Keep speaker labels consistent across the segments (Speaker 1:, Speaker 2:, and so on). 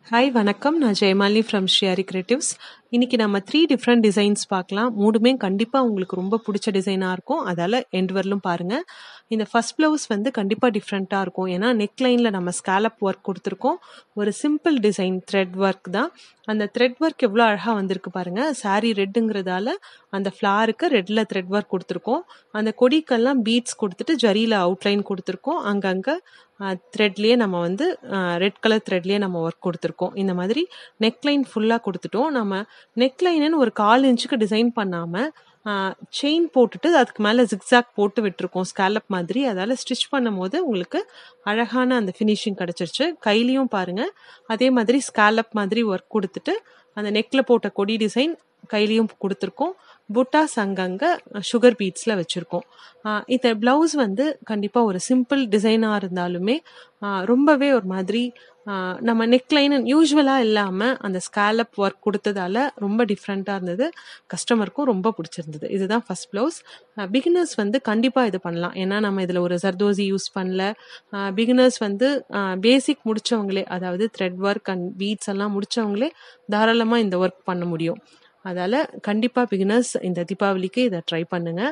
Speaker 1: hi வணக்கம் நான் Jayamalini from ஷியாரி creatives இன்னைக்கு நம்ம த்ரீ டிஃப்ரெண்ட் டிசைன்ஸ் பார்க்கலாம் மூணுமே கண்டிப்பாக உங்களுக்கு ரொம்ப பிடிச்ச டிசைனாக இருக்கும் அதால் எண்ட் வரலும் பாருங்கள் இந்த ஃபர்ஸ்ட் ப்ளவுஸ் வந்து கண்டிப்பாக டிஃப்ரெண்ட்டாக இருக்கும் ஏன்னா நெக் லைனில் நம்ம ஸ்கேலப் ஒர்க் கொடுத்துருக்கோம் ஒரு சிம்பிள் டிசைன் த்ரெட் ஒர்க் தான் அந்த த்ரெட் ஒர்க் எவ்வளோ அழகாக வந்திருக்கு பாருங்கள் சாரீ ரெட்டுங்கிறதால அந்த ஃப்ளாருக்கு ரெட்டில் த்ரெட் ஒர்க் கொடுத்துருக்கோம் அந்த கொடிக்கெல்லாம் பீட்ஸ் கொடுத்துட்டு ஜரியில் அவுட்லைன் கொடுத்துருக்கோம் அங்கங்கே த்ரெட்லேயே நம்ம வந்து ரெட் கலர் த்ரெட்லேயே நம்ம ஒர்க் கொடுத்துருக்கோம் இந்த மாதிரி நெக்லைன் ஃபுல்லாக கொடுத்துட்டோம் நம்ம நெக்லைனுன்னு ஒரு கால் இன்ச்சுக்கு டிசைன் பண்ணாமல் செயின் போட்டுட்டு அதுக்கு மேலே ஜிக்ஸாக் போட்டு விட்டுருக்கோம் ஸ்கேலப் மாதிரி அதால் ஸ்டிச் பண்ணும்போது உங்களுக்கு அழகான அந்த ஃபினிஷிங் கிடச்சிருச்சு கையிலையும் பாருங்கள் அதே மாதிரி ஸ்கேலப் மாதிரி ஒர்க் கொடுத்துட்டு அந்த நெக்கில் போட்ட கொடி டிசைன் கையிலையும் கொடுத்துருக்கோம் புட்டாஸ் அங்கங்கே சுகர் பீட்ஸில் வச்சுருக்கோம் இந்த ப்ளவுஸ் வந்து கண்டிப்பாக ஒரு சிம்பிள் டிசைனாக இருந்தாலுமே ரொம்பவே ஒரு மாதிரி நம்ம நெக்லைன் யூஸ்வலாக இல்லாமல் அந்த ஸ்கேலப் ஒர்க் கொடுத்ததால ரொம்ப டிஃப்ரெண்ட்டாக இருந்தது கஸ்டமருக்கும் ரொம்ப பிடிச்சிருந்தது இதுதான் ஃபஸ்ட் ப்ளவுஸ் பிகினர்ஸ் வந்து கண்டிப்பாக இது பண்ணலாம் ஏன்னா நம்ம இதில் ஒரு ஜர்தோசி யூஸ் பண்ணல பிகினர்ஸ் வந்து பேசிக் முடித்தவங்களே அதாவது த்ரெட் ஒர்க் அண்ட் பீட்ஸ் எல்லாம் முடித்தவங்களே தாராளமாக இந்த ஒர்க் பண்ண முடியும் அதால் கண்டிப்பாக பிகினர்ஸ் இந்த தீபாவளிக்கு இதை ட்ரை பண்ணுங்கள்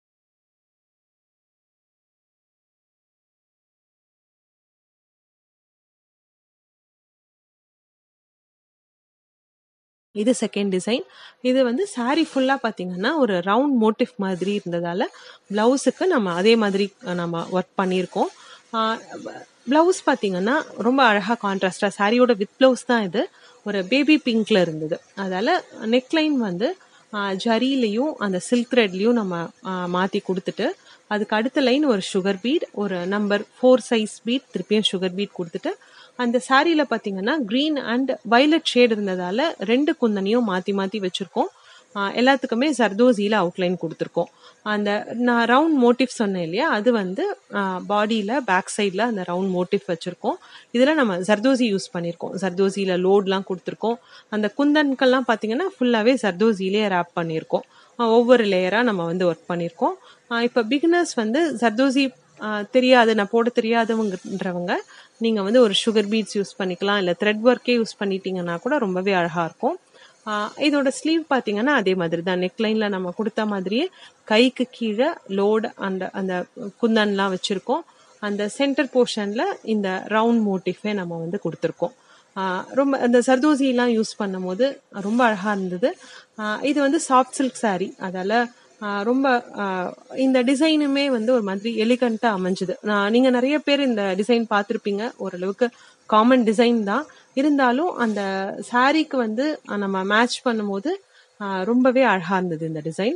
Speaker 1: இது செகண்ட் டிசைன் இது வந்து சாரீ ஃபுல்லாக பார்த்தீங்கன்னா ஒரு ரவுண்ட் மோட்டிவ் மாதிரி இருந்ததால் ப்ளவுஸுக்கு நம்ம அதே மாதிரி நம்ம ஒர்க் பண்ணியிருக்கோம் ப்ளவுஸ் பார்த்தீங்கன்னா ரொம்ப அழகாக கான்ட்ராஸ்டாக சாரியோட வித் ப்ளவுஸ் தான் இது ஒரு பேபி பிங்க்ல இருந்தது அதால் நெக்லைன் வந்து ஜரிலையும் அந்த சில்க் த்ரெட்லையும் நம்ம மாற்றி கொடுத்துட்டு அதுக்கு அடுத்த லைன் ஒரு சுகர் பீட் ஒரு நம்பர் ஃபோர் சைஸ் பீட் திருப்பியும் சுகர் பீட் கொடுத்துட்டு அந்த சாரியில் பார்த்தீங்கன்னா க்ரீன் அண்ட் வைலட் ஷேட் இருந்ததால் ரெண்டு குந்தனையும் மாற்றி மாற்றி வச்சுருக்கோம் எல்லாத்துக்குமே சர்தோசியில் அவுட்லைன் கொடுத்துருக்கோம் அந்த நான் ரவுண்ட் மோட்டிவ் சொன்னேன் இல்லையா அது வந்து பாடியில் பேக் சைடில் அந்த ரவுண்ட் மோட்டிவ் வச்சுருக்கோம் இதில் நம்ம ஜர்தோசி யூஸ் பண்ணியிருக்கோம் ஜர்தோசியில் லோட்லாம் கொடுத்துருக்கோம் அந்த குந்தன்கள்லாம் பார்த்தீங்கன்னா ஃபுல்லாகவே ஜர்தோசிலே ரேப் பண்ணியிருக்கோம் ஒவ்வொரு லேயராக நம்ம வந்து ஒர்க் பண்ணியிருக்கோம் இப்போ பிகினர்ஸ் வந்து ஜர்தோசி தெரியாது நான் போட தெரியாதவங்கன்றவங்க நீங்கள் வந்து ஒரு சுகர் பீட்ஸ் யூஸ் பண்ணிக்கலாம் இல்லை த்ரெட் ஒர்க்கே யூஸ் பண்ணிட்டீங்கன்னா கூட ரொம்பவே அழகாக இருக்கும் இதோட ஸ்லீவ் பார்த்தீங்கன்னா அதே மாதிரி தான் நெக்லைனில் நம்ம கொடுத்த மாதிரியே கைக்கு கீழே லோடு அந்த அந்த குந்தன்லாம் வச்சுருக்கோம் அந்த சென்டர் போர்ஷனில் இந்த ரவுண்ட் மோட்டிஃபே நம்ம வந்து கொடுத்துருக்கோம் ரொம்ப அந்த சர்தோசிலாம் யூஸ் பண்ணும் போது ரொம்ப அழகாக இருந்தது இது வந்து சாஃப்ட் சில்க் சாரீ அதால் ரொம்ப இந்த டிசைனுமே வந்து ஒரு மாதிரி எலிகண்ட்டாக அமைஞ்சுது நான் நீங்கள் நிறைய பேர் இந்த டிசைன் பார்த்துருப்பீங்க ஓரளவுக்கு காமன் டிசைன் தான் இருந்தாலும் அந்த சாரீக்கு வந்து நம்ம மேட்ச் பண்ணும்போது ரொம்பவே அழகாக இருந்தது இந்த டிசைன்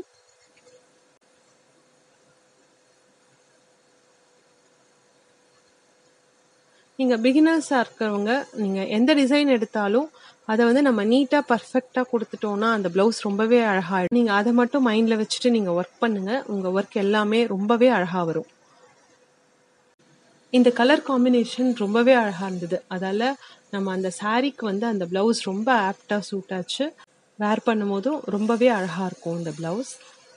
Speaker 1: நீங்கள் பிகினர்ஸாக இருக்கிறவங்க நீங்கள் எந்த டிசைன் எடுத்தாலும் அதை வந்து நம்ம நீட்டாக பர்ஃபெக்டாக கொடுத்துட்டோம்னா அந்த ப்ளவுஸ் ரொம்பவே அழகாக நீங்கள் அதை மட்டும் மைண்டில் வச்சுட்டு நீங்கள் ஒர்க் பண்ணுங்கள் உங்கள் ஒர்க் எல்லாமே ரொம்பவே அழகாக வரும் இந்த கலர் காம்பினேஷன் ரொம்பவே அழகாக இருந்தது அதால் நம்ம அந்த சாரீக்கு வந்து அந்த ப்ளவுஸ் ரொம்ப ஆப்டாக சூட் ஆச்சு வேர் பண்ணும் போதும் ரொம்பவே அழகாக இருக்கும் இந்த ப்ளவுஸ்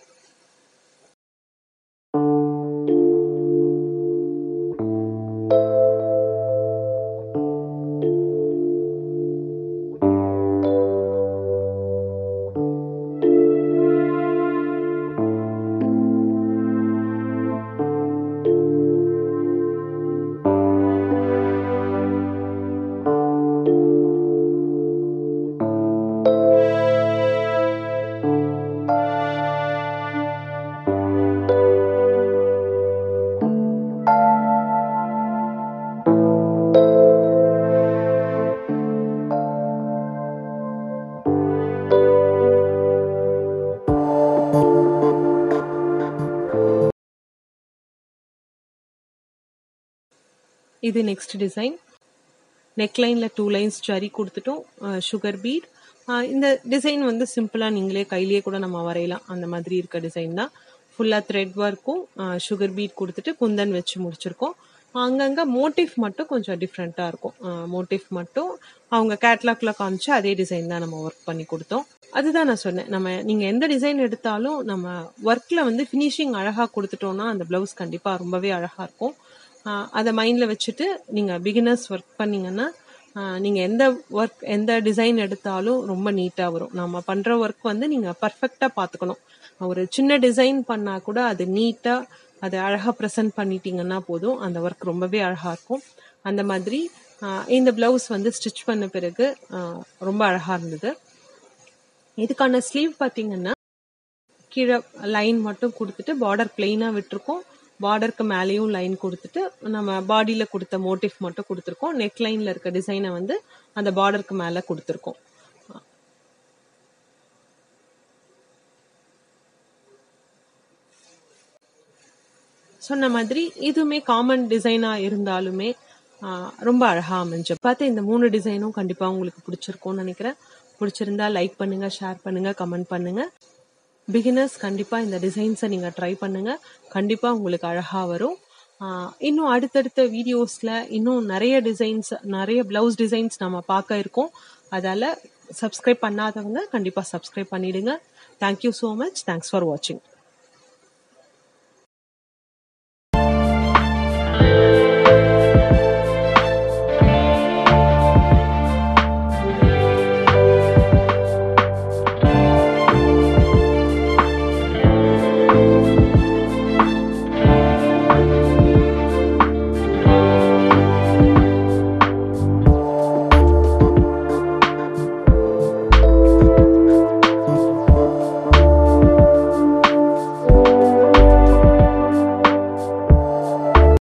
Speaker 1: இது நெக்ஸ்ட் டிசைன் நெக்லைனில் டூ லைன்ஸ் ஜரி கொடுத்துட்டோம் சுகர் பீட் இந்த டிசைன் வந்து சிம்பிளாக நீங்களே கையிலேயே கூட நம்ம வரையலாம் அந்த மாதிரி இருக்க டிசைன் தான் ஃபுல்லாக த்ரெட் ஒர்க்கும் சுகர் பீட் கொடுத்துட்டு குந்தன் வச்சு முடிச்சிருக்கோம் அங்கங்கே மோட்டிவ் மட்டும் கொஞ்சம் டிஃப்ரெண்ட்டாக இருக்கும் மோட்டிவ் மட்டும் அவங்க கேட்லாக்ல காமிச்சு அதே டிசைன் தான் நம்ம ஒர்க் பண்ணி கொடுத்தோம் அதுதான் நான் சொன்னேன் நம்ம நீங்கள் எந்த டிசைன் எடுத்தாலும் நம்ம ஒர்க்கில் வந்து ஃபினிஷிங் அழகாக கொடுத்துட்டோம்னா அந்த ப்ளவுஸ் கண்டிப்பாக ரொம்பவே அழகாக இருக்கும் அதை மைண்டில் வச்சுட்டு நீங்கள் பிகினர்ஸ் ஒர்க் பண்ணிங்கன்னா நீங்கள் எந்த ஒர்க் எந்த டிசைன் எடுத்தாலும் ரொம்ப நீட்டாக வரும் நம்ம பண்ணுற ஒர்க் வந்து நீங்கள் பர்ஃபெக்டாக பார்த்துக்கணும் ஒரு சின்ன டிசைன் பண்ணால் கூட அது நீட்டாக அதை அழகாக ப்ரெசென்ட் பண்ணிட்டீங்கன்னா போதும் அந்த ஒர்க் ரொம்பவே அழகாக இருக்கும் அந்த மாதிரி ஆஹ் இந்த பிளவுஸ் வந்து ஸ்டிச் பண்ண பிறகு ஆஹ் ரொம்ப அழகாக இருந்தது இதுக்கான ஸ்லீவ் பார்த்தீங்கன்னா கீழே லைன் மட்டும் கொடுத்துட்டு பார்டர் பிளெயினாக விட்டுருக்கோம் பார்டருக்கு மேலேயும் லைன் கொடுத்துட்டு நம்ம பாடியில் கொடுத்த மோட்டிவ் மட்டும் கொடுத்துருக்கோம் நெக் லைனில் இருக்க டிசைனை வந்து அந்த பார்டருக்கு மேலே கொடுத்துருக்கோம் சொன்ன மாதிரி இதுவுமே காமன் டிசைனாக இருந்தாலுமே ஆஹ், ரொம்ப அழகாக அமைஞ்சு பார்த்து இந்த மூணு டிசைனும் கண்டிப்பாக உங்களுக்கு பிடிச்சிருக்கும்னு நினைக்கிறேன் பிடிச்சிருந்தா லைக் பண்ணுங்க ஷேர் பண்ணுங்க கமெண்ட் பண்ணுங்க பிகினர்ஸ் கண்டிப்பாக இந்த டிசைன்ஸை நீங்கள் ட்ரை பண்ணுங்க கண்டிப்பாக உங்களுக்கு அழகாக வரும் ஆஹ், இன்னும் அடுத்தடுத்த வீடியோஸில் இன்னும் நிறைய டிசைன்ஸ் நிறைய பிளவுஸ் டிசைன்ஸ் நம்ம பார்க்க இருக்கோம் அதால சப்ஸ்கிரைப் பண்ணாதவங்க கண்டிப்பாக சப்ஸ்கிரைப் பண்ணிடுங்க thank you so much thanks for வாட்சிங்